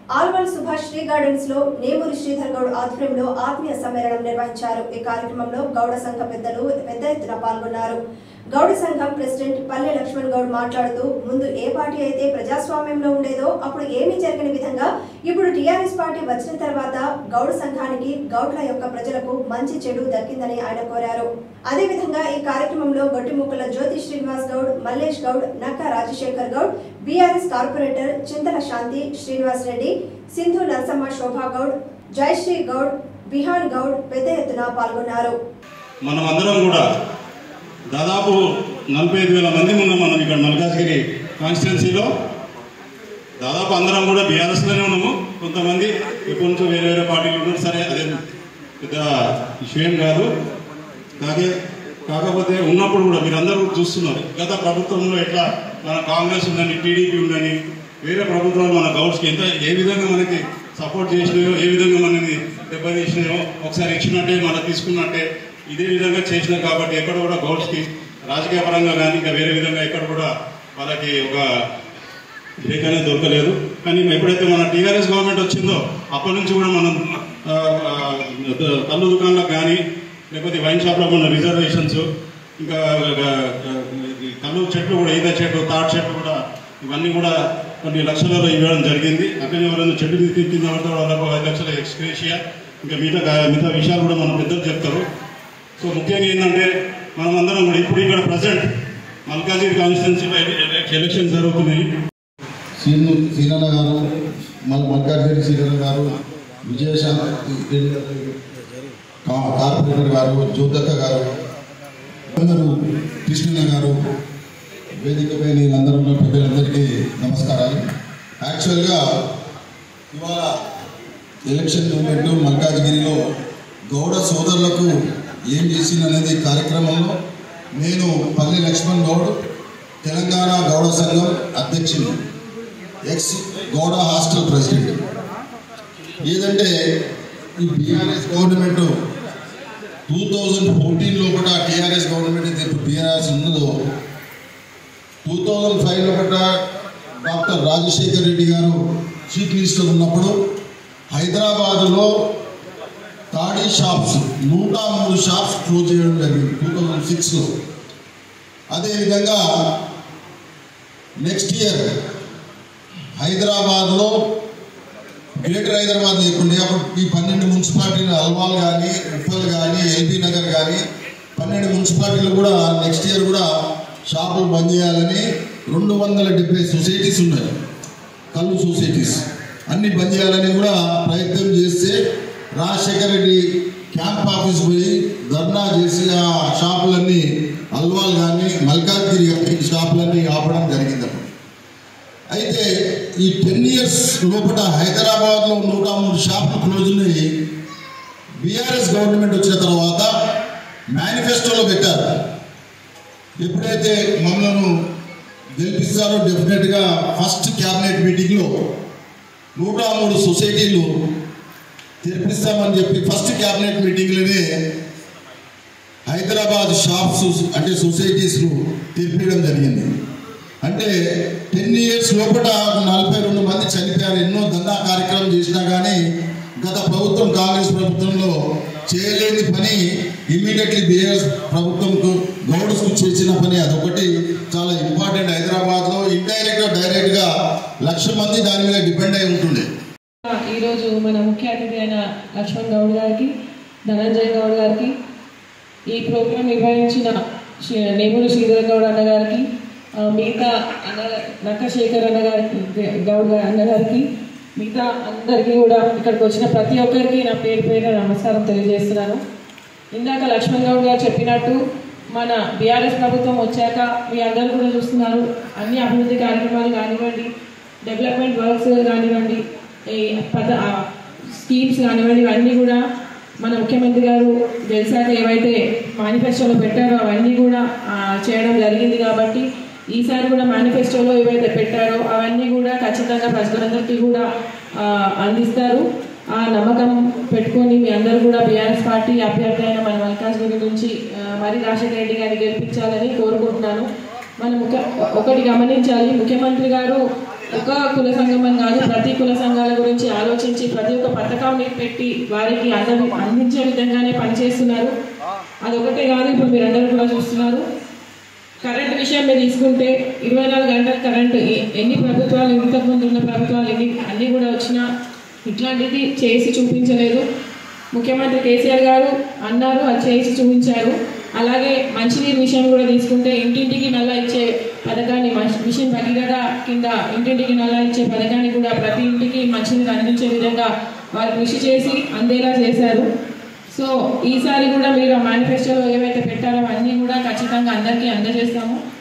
ఆల్వల్ Subhash Shri gardens లో నేమూరి శ్రీధర్ గౌడ్ ఆధ్వర్యంలో ఆత్మీయ సమ్మేళనం నిర్వహించారు ఈ కార్యక్రమంలో గౌడ సంఘ పెద్దలు పెద్ద ఎత్తున పాల్గొన్నారు గౌడ సంఘం ప్రెసిడెంట్ పల్లె లక్ష్మణ్ గౌడ్ మాట్లాడుతూ ముందు ఏ పార్టీ అయితే ప్రజాస్వామ్యంలో ఉండేదో అప్పుడు ఏమీ జరగని విధంగా ఇప్పుడు టీఆర్ఎస్ పార్టీ వచ్చిన తర్వాత గౌడ సంఘానికి గౌడ్ల యొక్క ప్రజలకు మంచి చెడు దక్కిందని ఆయన కోరారు అదేవిధంగా ఈ కార్యక్రమంలో గొట్టిముక్కల జ్యోతి శ్రీనివాస్ గౌడ్ మల్లేష్ గౌడ్ నక్కా రాజశేఖర్ గౌడ్ బీఆర్ఎస్ కార్పొరేటర్ చింతల శాంతి శ్రీనివాస్ రెడ్డి సింధు నరసమ్మ శోభా గౌడ్ జయశ్రీ గౌడ్ బిహాన్ గౌడ్ పెద్ద ఎత్తున పాల్గొన్నారు మనం అందరం కూడా దాదాపు నలభై ఐదు వేల మంది ఉన్నాం మనం ఇక్కడ మల్కాజ్గిరి కాన్స్టిట్యున్సీలో దాదాపు అందరం కూడా బీఆర్ఎస్లోనే ఉన్నాము కొంతమంది ఎప్పటి నుంచో వేరే వేరే పార్టీలు ఉన్నారు సరే అదే పెద్ద ఇష్యూ ఏం కాదు కాకే కాకపోతే ఉన్నప్పుడు కూడా మీరందరూ చూస్తున్నారు గత ప్రభుత్వంలో ఎట్లా మన కాంగ్రెస్ ఉందని టీడీపీ ఉందని వేరే ప్రభుత్వాలు మన గౌడ్స్కి ఎంత ఏ విధంగా మనకి సపోర్ట్ చేసినాయో ఏ విధంగా మనని దెబ్బతీసినాయో ఒకసారి ఇచ్చినట్టే మన తీసుకున్నట్టే ఇదే విధంగా చేసినారు కాబట్టి ఎక్కడ కూడా గౌడ్స్కి రాజకీయ పరంగా కానీ ఇంకా వేరే విధంగా ఎక్కడ కూడా వాళ్ళకి ఒక లేఖనే దొరకలేదు కానీ ఎప్పుడైతే మన టీఆర్ఎస్ గవర్నమెంట్ వచ్చిందో అప్పటి నుంచి కూడా మనం ఆ, ఆ, కళ్ళు దుకాణాలకు కానీ లేకపోతే వైన్ షాప్లో ఉన్న రిజర్వేషన్స్ ఇంకా ఆ, ఆ, ఈ కళ్ళు చెట్లు కూడా ఈత చెట్లు తాటి చెట్లు కూడా ఇవన్నీ కూడా కొన్ని లక్షలలో ఇవ్వడం జరిగింది అక్కడే ఎవరైనా చెట్టు మీద కింద పడితే వాళ్ళకు ఐదు లక్షల ఎక్స్క్రేషియా ఇంకా మిగతా మిగతా విషయాలు కూడా మన పెద్దలు చెప్తారు సో ముఖ్యంగా ఏంటంటే మనం అందరం కూడా ఇప్పుడు ఇక్కడ ప్రజెంట్ మల్కాజిగిరి కాన్స్టిట్యున్సీలో ఎలక్షన్ జరుగుతున్నాయి సీను సీనన్న గారు మన మల్కాజ్గిరి సీనన్న గారు విజయశాంతి రెడ్డి గారు, కా- కార్పొరేటర్ గారు జ్యోతక్క గారు అందరూ కృష్ణన్న గారు వేదికపై నేనందరూ ఉన్న పెద్దలందరికీ నమస్కారాలు యాక్చువల్గా ఇవాళ ఎలక్షన్ మూమెంట్ మల్కాజ్గిరిలో గౌడ సోదరులకు ఏం చేసిందనేది కార్యక్రమంలో నేను పల్లి లక్ష్మణ్ గౌడ్ తెలంగాణ గౌడ సంఘం అధ్యక్షుడు ఎక్స్ గౌడ హాస్టల్ ప్రెసిడెంట్ ఏదంటే ఈ బీఆర్ఎస్ గవర్నమెంట్ టూ థౌజండ్ ఫోర్టీన్లో కూడా టీఆర్ఎస్ గవర్నమెంట్ అయితే ఇప్పుడు బీఆర్ఎస్ ఉన్నదో టూ థౌజండ్ ఫైవ్లో కూడా డాక్టర్ రాజశేఖర్ రెడ్డి గారు చీఫ్ మినిస్టర్ ఉన్నప్పుడు హైదరాబాదులో తాడీ షాప్స్ నూట మూడు షాప్స్ క్లోజ్ చేయడం జరిగింది టూ థౌజండ్ సిక్స్లో అదేవిధంగా నెక్స్ట్ ఇయర్ హైదరాబాద్లో గ్రేటర్ హైదరాబాద్ లేకుండే అప్పుడు ఈ పన్నెండు మున్సిపాలిటీలు అల్వాల్ కానీ ఉప్పల్ కానీ ఎల్బీ నగర్ కానీ పన్నెండు మున్సిపాలిటీలు కూడా నెక్స్ట్ ఇయర్ కూడా షాపులు బంద్ చేయాలని రెండు వందల డెబ్బై సొసైటీస్ ఉన్నాయి కళ్ళు సొసైటీస్ అన్ని బంద్ చేయాలని కూడా ప్రయత్నం చేస్తే రాజశేఖర రెడ్డి క్యాంప్ ఆఫీస్ పోయి ధర్నా చేసి ఆ షాపులన్నీ అల్వాల్ కానీ మల్కాజ్గిరి కానీ ఈ షాపులన్నీ ఆపడం జరిగింది అప్పుడు అయితే ఈ టెన్ ఇయర్స్ లోపల హైదరాబాద్లో నూట మూడు షాపులు క్లోజ్ ఉన్నాయి బీఆర్ఎస్ గవర్నమెంట్ వచ్చిన తర్వాత మేనిఫెస్టోలో పెట్టారు ఎప్పుడైతే మమ్మల్ని గెలిపిస్తారో డెఫినెట్గా ఫస్ట్ క్యాబినెట్ మీటింగ్లో నూట మూడు సొసైటీలు తెరిపిస్తామని చెప్పి ఫస్ట్ క్యాబినెట్ మీటింగ్లోనే హైదరాబాద్ షాప్స్ అంటే సొసైటీస్ను తెరిపించడం జరిగింది అంటే టెన్ ఇయర్స్ లోపల నలభై రెండు మంది చనిపోయారు ఎన్నో దందా కార్యక్రమం చేసినా కానీ గత ప్రభుత్వం కాంగ్రెస్ ప్రభుత్వంలో చేయలేని పని ఇమీడియట్లీ బీఆర్ఎస్ ప్రభుత్వంకు గౌడ్స్కు చేసిన పని అదొకటి చాలా ఇంపార్టెంట్ హైదరాబాద్లో ఇండైరెక్ట్గా డైరెక్ట్గా లక్ష మంది దాని మీద డిపెండ్ అయి ఉంటుండే ఈరోజు మన ముఖ్య అతిథి అయిన లక్ష్మణ్ గౌడ్ గారికి ధనంజయ్ గౌడ్ గారికి ఈ ప్రోగ్రాం నిర్వహించిన శ్రీ- నేమూరి శ్రీధర్ గౌడ్ అన్న గారికి ఆ, మిగతా అన్న నక్కశేఖర్ అన్న గారికి గౌడ్ గారి అన్న గారికి మిగతా అందరికీ కూడా ఇక్కడికి వచ్చిన ప్రతి ఒక్కరికి నా పేరు పేరు నమస్కారం తెలియజేస్తున్నాను ఇందాక లక్ష్మణ్ గౌడ్ గారు చెప్పినట్టు మన బీఆర్ఎస్ ప్రభుత్వం వచ్చాక మీ అందరూ కూడా చూస్తున్నారు అన్ని అభివృద్ధి కార్యక్రమాలు కానివ్వండి డెవలప్మెంట్ వర్క్స్ కానివ్వండి ఈ పద ఆ స్కీమ్స్ కానివ్వండి ఇవన్నీ కూడా మన ముఖ్యమంత్రి గారు గెలిచాక ఏవైతే మేనిఫెస్టోలో పెట్టారో అవన్నీ కూడా ఆ, చేయడం జరిగింది కాబట్టి ఈసారి కూడా మేనిఫెస్టోలో ఏవైతే పెట్టారో అవన్నీ కూడా ఖచ్చితంగా ప్రజలందరికీ కూడా ఆ, అందిస్తారు ఆ నమ్మకం పెట్టుకొని మీ అందరూ కూడా బీఆర్ఎస్ పార్టీ అభ్యర్థి అయిన మన మల్కాజ్గిరి నుంచి ఆ, మరి రాజశేఖర రెడ్డి గారిని గెలిపించాలని కోరుకుంటున్నాను మనం ముఖ్య ఒకటి గమనించాలి ముఖ్యమంత్రి గారు ఒక కుల సంఘం అని కాదు ప్రతి కుల సంఘాల గురించి ఆలోచించి ప్రతి ఒక్క పథకాన్ని పెట్టి వారికి అంద అందించే విధంగానే పనిచేస్తున్నారు అదొకటే కాదు ఇప్పుడు మీరందరూ కూడా చూస్తున్నారు కరెంట్ విషయం మీరు తీసుకుంటే ఇరవై నాలుగు గంటల కరెంట్ ఎ- ఎన్ని ప్రభుత్వాలు ఇంతకుముందు ఉన్న ప్రభుత్వాలు ఎన్ని అన్నీ కూడా వచ్చినా ఇట్లాంటిది చేసి చూపించలేదు ముఖ్యమంత్రి కేసీఆర్ గారు అన్నారు అది చేసి చూపించారు అలాగే మంచినీరు విషయం కూడా తీసుకుంటే ఇంటింటికి నల్ల ఇచ్చే పథకాన్ని మష్- మిషన్ భగీరథ కింద ఇంటింటికి నల్ల ఇచ్చే పథకాన్ని కూడా ప్రతి ఇంటికి మంచినీరు అందించే విధంగా వారు కృషి చేసి అందేలా చేశారు సో ఈసారి కూడా మీరు మేనిఫెస్టోలో ఏవైతే పెట్టారో అన్నీ కూడా ఖచ్చితంగా అందరికీ అందజేస్తాము